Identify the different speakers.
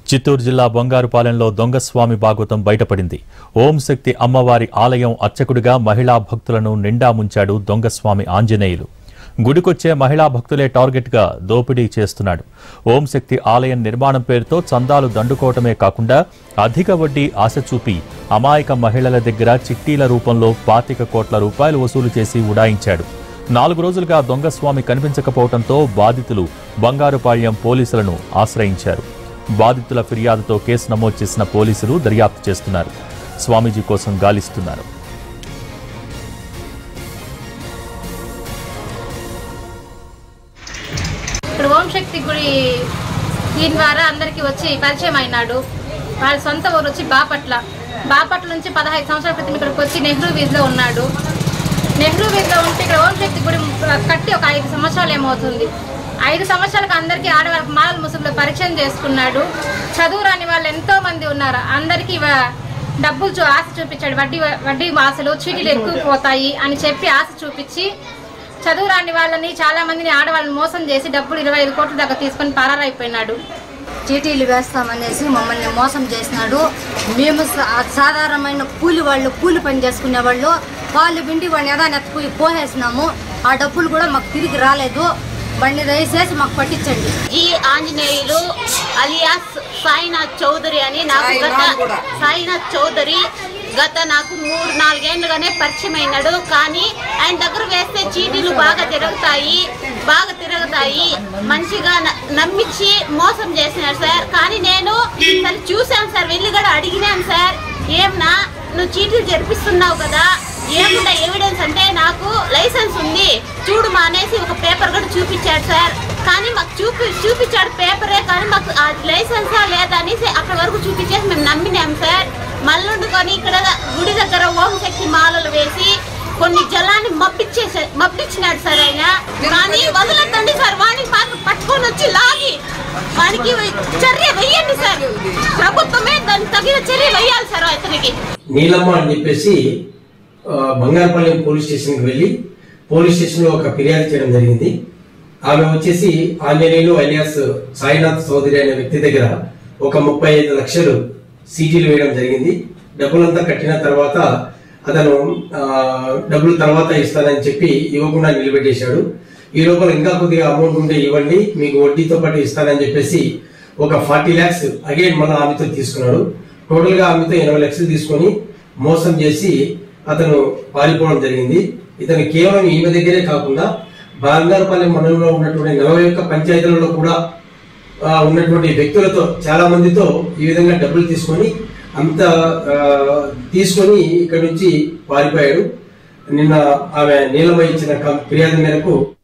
Speaker 1: చిత్తూరు జిల్లా బంగారుపాలెంలో దొంగస్వామి భాగవతం బయటపడింది ఓం శక్తి అమ్మవారి ఆలయం అర్చకుడిగా మహిళా భక్తులను నిండా ముంచాడు దొంగస్వామి ఆంజనేయులు గుడికొచ్చే మహిళా భక్తులే టార్గెట్గా దోపిడీ చేస్తున్నాడు ఓం శక్తి ఆలయం నిర్మాణం పేరుతో చందాలు దండుకోవటమే కాకుండా అధిక వడ్డీ ఆశ చూపి అమాయక మహిళల దగ్గర చిట్టీల రూపంలో పాతిక కోట్ల రూపాయలు వసూలు చేసి ఉడాయించాడు నాలుగు రోజులుగా దొంగస్వామి కనిపించకపోవడంతో బాధితులు బంగారుపాళ్యం పోలీసులను ఆశ్రయించారు బాధితుల ఫిర్యాదుతో కేసు నమోదు చేసిన పోలీసులు దర్యాప్తు చేస్తున్నారు స్వామీజీ కోసం గాలిస్తున్నారు
Speaker 2: ఇక్కడ ఓం శక్తి గుడి దీని ద్వారా అందరికీ వచ్చి పరిచయం అయినాడు వాళ్ళ సొంత ఊరు వచ్చి బాపట్ల బాపట్ల నుంచి పదహైదు సంవత్సరాల క్రితం ఇక్కడికి వచ్చి నెహ్రూ వీధిలో ఉన్నాడు నెహ్రూ వీధిలో ఉంటే ఇక్కడ ఓం శక్తి గుడి కట్టి ఒక ఐదు సంవత్సరాలు ఏమవుతుంది ఐదు సంవత్సరాలకు అందరికీ ఆడవాళ్ళకి మాలల ముసుగులో పరిచయం చేసుకున్నాడు చదువు రాని వాళ్ళు ఎంతో మంది ఉన్నారు అందరికీ ఇవ- డబ్బులు చూ ఆశ చూపించాడు వడ్డీ వడ్డీ ఆశలు చీటీలు ఎక్కువ పోతాయి అని చెప్పి ఆశ చూపించి చదువు రాని వాళ్ళని చాలా మందిని ఆడవాళ్ళని మోసం చేసి డబ్బులు ఇరవై ఐదు కోట్ల దాకా తీసుకొని పరారైపోయినాడు
Speaker 3: చీటీలు వేస్తామనేసి మమ్మల్ని మోసం చేసినాడు మేము సా- సాధారణమైన కూలి వాళ్ళు కూలి పని చేసుకునే వాళ్ళు వాళ్ళు పిండి వాడిని ఎదా నెత్తుకుని పోసేసినాము ఆ డబ్బులు కూడా మాకు తిరిగి రాలేదు బండి దయచేసి మాకు పట్టించండి
Speaker 4: జి ఆంజనేయులు అలియాస్ సాయినాథ్ చౌదరి అని నాకు గత సాయినాథ్ చౌదరి గత నాకు మూడు నాలుగేళ్లుగానే పరిచయం అయినాడు కానీ ఆయన దగ్గర వేస్తే చీటీలు బాగా తిరుగుతాయి బాగా తిరుగుతాయి మంచిగా న- నమ్మించి మోసం చేసినాడు సార్ కానీ నేను సరే చూశాను సార్ వెళ్ళి కూడా అడిగినాను సార్ ఏమన్నా నువ్వు చీటీలు జరిపిస్తున్నావు కదా ఏముండే ఎవిడెన్స్ అంటే నాకు లైసెన్స్ ఉంది చూడు మా అనేసి ఒక పేపర్ కూడా చూపించాడు సార్ కానీ మాకు చూపి చూపించాడు పేపరే కానీ మాకు ఆ లైసెన్సా లేదా అనేసి అక్కడ వరకు చూపించేసి మేము నమ్మినాం సార్ మళ్ళుండుకొని ఇక్కడ గుడి దగ్గర ఓం శక్తి మాలలు వేసి కొన్ని జలాన్ని మప్పించేసే మప్పించినాడు సార్ ఆయన కానీ వదలొద్దండి సార్ వాడిని పాప పట్టుకొని వచ్చి లాగి వానికి చర్య వెయ్యండి సార్ ప్రభుత్వమే దానికి తగిన చర్య వెయ్యాలి సార్ అతనికి
Speaker 5: నీలమ్మ అని చెప్పేసి ఆ, బంగారపాలెం పోలీస్ స్టేషన్కి వెళ్ళి పోలీస్ స్టేషన్లో ఒక ఫిర్యాదు చేయడం జరిగింది ఆమె వచ్చేసి ఆంజనేయులు అలియాస్ సాయినాథ్ చౌదరి అనే వ్యక్తి దగ్గర ఒక ముప్పై ఐదు లక్షలు సీటీలు వేయడం జరిగింది డబ్బులంతా కట్టిన తర్వాత అతను ఆ, డబ్బులు తర్వాత ఇస్తానని చెప్పి ఇవ్వకుండా నిలబెట్టేశాడు ఈ లోపల ఇంకా కొద్దిగా అమౌంట్ ఉంటే ఇవ్వండి మీకు వడ్డీతో పాటు ఇస్తానని చెప్పేసి ఒక ఫార్టీ ల్యాక్స్ అగైన్ మళ్ళీ ఆమెతో తీసుకున్నాడు టోటల్ గా ఆమెతో ఎనభై లక్షలు తీసుకొని మోసం చేసి అతను పారిపోవడం జరిగింది ఇతను కేవలం ఈమె దగ్గరే కాకుండా బంగారుపల్లి మండలంలో ఉన్నటువంటి నలభై ఒక్క పంచాయతీలలో కూడా ఆ, ఉన్నటువంటి వ్యక్తులతో చాలా మందితో ఈ విధంగా డబ్బులు తీసుకొని అంత ఆ, తీసుకొని ఇక్కడ నుంచి పారిపోయాడు నిన్న ఆమె నీలమై ఇచ్చిన కం- ఫిర్యాదు మేరకు